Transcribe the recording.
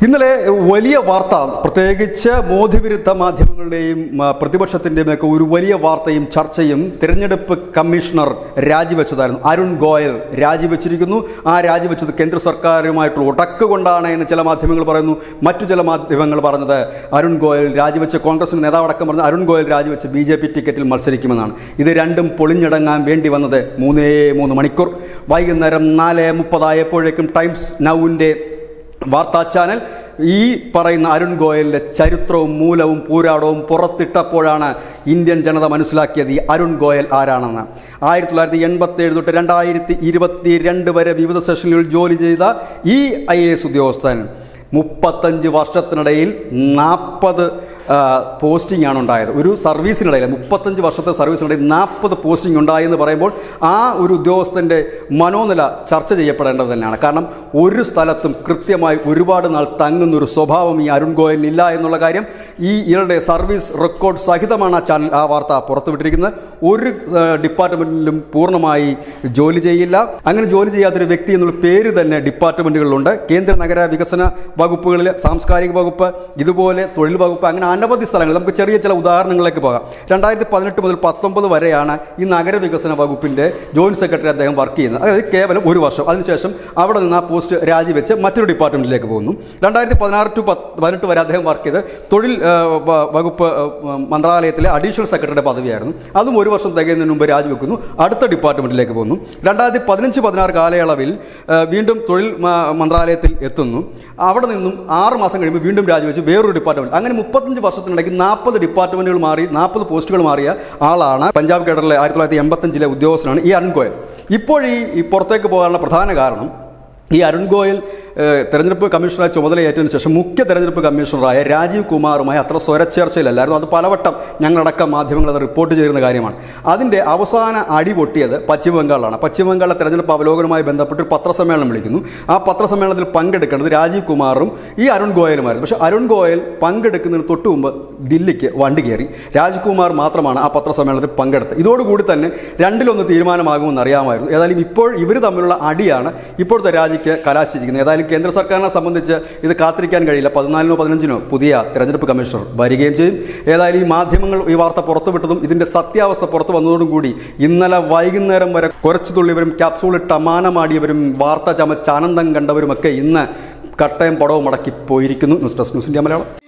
ഇന്നലെ വലിയ വാർത്ത പ്രത്യേകിച്ച് മോദിവിരുദ്ധ മാധ്യമങ്ങളുടെയും ആ, പ്രതിപക്ഷത്തിൻ്റെയും ഒക്കെ ഒരു വലിയ വാർത്തയും ചർച്ചയും തിരഞ്ഞെടുപ്പ് കമ്മീഷണർ രാജിവെച്ചതായിരുന്നു അരുൺ ഗോയൽ രാജിവെച്ചിരിക്കുന്നു ആ രാജിവെച്ചത് കേന്ദ്ര സർക്കാരുമായിട്ടുള്ള ഉടക്ക് കൊണ്ടാണ് എന്ന് ചില മാധ്യമങ്ങൾ പറയുന്നു മറ്റു ചില മാധ്യമങ്ങൾ പറഞ്ഞത് അരുൺ ഗോയൽ രാജിവെച്ച് കോൺഗ്രസിന് നേതാവടക്കം പറഞ്ഞത് അരുൺ ഗോയൽ രാജിവെച്ച് ബി ജെ പി ടിക്കറ്റിൽ മത്സരിക്കുമെന്നാണ് ഇത് രണ്ടും പൊളിഞ്ഞടങ്ങാൻ വേണ്ടി വന്നത് മൂന്നേ മൂന്ന് മണിക്കൂർ വൈകുന്നേരം നാല് മുപ്പതായപ്പോഴേക്കും ടൈംസ് നൗവിൻ്റെ വാർത്താ ചാനൽ ഈ പറയുന്ന അരുൺ ഗോയലിന്റെ ചരിത്രവും മൂലവും പൂരാടവും പുറത്തിട്ടപ്പോഴാണ് ഇന്ത്യൻ ജനത മനസ്സിലാക്കിയത് ഈ അരുൺ ഗോയൽ ആരാണെന്ന് ആയിരത്തി തൊള്ളായിരത്തി എൺപത്തി ഏഴ് തൊട്ട് രണ്ടായിരത്തി ഇരുപത്തി രണ്ട് വരെ വിവിധ സെഷനുകളിൽ ജോലി ചെയ്ത ഈ ഐ എ എസ് ഉദ്യോഗസ്ഥൻ മുപ്പത്തഞ്ച് വർഷത്തിനിടയിൽ നാൽപ്പത് പോസ്റ്റിംഗ് ആണ് ഉണ്ടായത് ഒരു സർവീസിനിടയിൽ മുപ്പത്തഞ്ച് വർഷത്തെ സർവീസിനിടയിൽ നാൽപ്പത് പോസ്റ്റിംഗ് ഉണ്ടായി എന്ന് പറയുമ്പോൾ ആ ഒരു ഉദ്യോഗസ്ഥൻ്റെ മനോനില ചർച്ച ചെയ്യപ്പെടേണ്ടത് തന്നെയാണ് കാരണം ഒരു സ്ഥലത്തും കൃത്യമായി ഒരുപാട് നാൾ തങ്ങുന്ന ഒരു സ്വഭാവം ഈ അരുൺ ഗോയലിന് ഇല്ല എന്നുള്ള കാര്യം ഈ ഇയാളുടെ സർവീസ് റെക്കോർഡ് സഹിതമാണ് ആ ചാനൽ ആ വാർത്ത പുറത്തുവിട്ടിരിക്കുന്നത് ഒരു ഏഹ്, ഡിപ്പാർട്ട്മെന്റിലും പൂർണ്ണമായി ജോലി ചെയ്യില്ല അങ്ങനെ ജോലി ചെയ്യാത്തൊരു വ്യക്തി എന്നുള്ള പേര് തന്നെ ഡിപ്പാർട്ട്മെന്റുകളിലുണ്ട് കേന്ദ്ര നഗര വികസന വകുപ്പുകളിൽ സാംസ്കാരിക വകുപ്പ് ഇതുപോലെ തൊഴിൽ വകുപ്പ് അങ്ങനെ അനവധി സ്ഥലങ്ങൾ നമുക്ക് ചെറിയ ചില ഉദാഹരണങ്ങളിലേക്ക് പോകാം രണ്ടായിരത്തി പതിനെട്ട് മുതൽ പത്തൊമ്പത് വരെയാണ് ഈ നഗരവികസന വകുപ്പിന്റെ ജോയിന്റ് സെക്രട്ടറി അദ്ദേഹം വർക്ക് ചെയ്യുന്നത് അതായത് കേവലം ഒരു വർഷം അതിനുശേഷം അവിടെ നിന്ന് ആ പോസ്റ്റ് രാജിവെച്ച് മറ്റൊരു ഡിപ്പാർട്ട്മെന്റിലേക്ക് പോകുന്നു രണ്ടായിരത്തി പതിനാറ് ടു പതിനെട്ട് വരെ അദ്ദേഹം വർക്ക് ചെയ്ത് തൊഴിൽ ആ, വ- വകുപ്പ് ആ, മന്ത്രാലയത്തിലെ അഡീഷണൽ സെക്രട്ടറിയുടെ പദവിയായിരുന്നു അതും ഒരു വർഷം തികയുന്നതിന് മുമ്പ് രാജിവെക്കുന്നു അടുത്ത ഡിപ്പാർട്ട്മെന്റിലേക്ക് പോകുന്നു രണ്ടായിരത്തി പതിനഞ്ച് പതിനാറ് കാലയളവിൽ ആ, വീണ്ടും തൊഴിൽ മ- മന്ത്രാലയത്തിൽ എത്തുന്നു അവിടെ നിന്നും ആറ് മാസം കഴിയുമ്പോൾ വീണ്ടും രാജിവെച്ച് വേറൊരു ഡിപ്പാർട്ട്മെന്റ് അങ്ങനെ മുപ്പത്തഞ്ച് വർഷത്തിനിടയ്ക്ക് നാൽപ്പത് ഡിപ്പാർട്ട്മെന്റുകൾ മാറി നാൽപ്പത് പോസ്റ്റുകൾ മാറിയ ആളാണ് പഞ്ചാബ് കേഡറിലെ ആയിരത്തി തൊള്ളായിരത്തി എൺപത്തഞ്ചിലെ ഉദ്യോഗസ്ഥനാണ് ഈ അരുൺ ഗോയൽ ഇപ്പോൾ ഈ ഈ പുറത്തേക്ക് പോകാനുള്ള പ്രധാന കാരണം ഈ അരുൺ ഗോയൽ ഏഹ്, തെരഞ്ഞെടുപ്പ് കമ്മീഷണറായി ചുമതലയേറ്റതിനു ശേഷം മുഖ്യ തെരഞ്ഞെടുപ്പ് കമ്മീഷണറായ രാജീവ് കുമാറുമായി അത്ര സ്വരച്ചേർച്ചയിലല്ലായിരുന്നു അത് പലവട്ടം ഞങ്ങളടക്കം മാധ്യമങ്ങൾ അത് റിപ്പോർട്ട് ചെയ്യുന്ന കാര്യമാണ് അതിൻ്റെ അവസാന അടി പൊട്ടിയത് പശ്ചിമ ബംഗാളിലാണ് പശ്ചിമ ബംഗാളിലെ തെരഞ്ഞെടുപ്പ് അവലോകനവുമായി ബന്ധപ്പെട്ട് ഒരു പത്രസമ്മേളനം വിളിക്കുന്നു ആ പത്രസമ്മേളനത്തിൽ പങ്കെടുക്കേണ്ടത് രാജീവ് കുമാറും ഈ അരുൺ ഗോയലുമായിരുന്നു പക്ഷേ അരുൺ ഗോയൽ പങ്കെടുക്കുന്നതിന് തൊട്ടു മുമ്പ് ദില്ലിക്ക് വണ്ടി കയറി രാജ്കുമാർ മാത്രമാണ് ആ പത്രസമ്മേളനത്തിൽ പങ്കെടുത്തത് ഇതോടുകൂടി തന്നെ രണ്ടിലൊന്ന് തീരുമാനമാകുമെന്ന് അറിയാമായിരുന്നു ഏതായാലും ഇപ്പോൾ ഇവർ തമ്മിലുള്ള അടിയാണ് ഇപ്പോഴത്തെ രാജിക്ക് കലാശിച്ചിരിക്കുന്നത് ഏതായാലും കേന്ദ്ര സർക്കാരിനെ സംബന്ധിച്ച് ഇത് കാത്തിരിക്കാൻ കഴിയില്ല പതിനാലിനോ പതിനഞ്ചിനോ പുതിയ തെരഞ്ഞെടുപ്പ് കമ്മീഷണർ വരികയും ചെയ്യും ഏതായാലും ഈ മാധ്യമങ്ങൾ ഈ വാർത്ത പുറത്തുവിട്ടതും ഇതിന്റെ സത്യാവസ്ഥ പുറത്തു വന്നതോടും കൂടി ഇന്നലെ വൈകുന്നേരം വരെ കുറച്ചു തുള്ളിയവരും ക്യാപ്സൂളിട്ട് അമാനമാടിയവരും വാർത്ത ചമച്ച് ആനന്ദം കണ്ടവരുമൊക്കെ ഇന്ന് കട്ടയം പടവും മടക്കി പോയിരിക്കുന്നു news desk news India Malayalam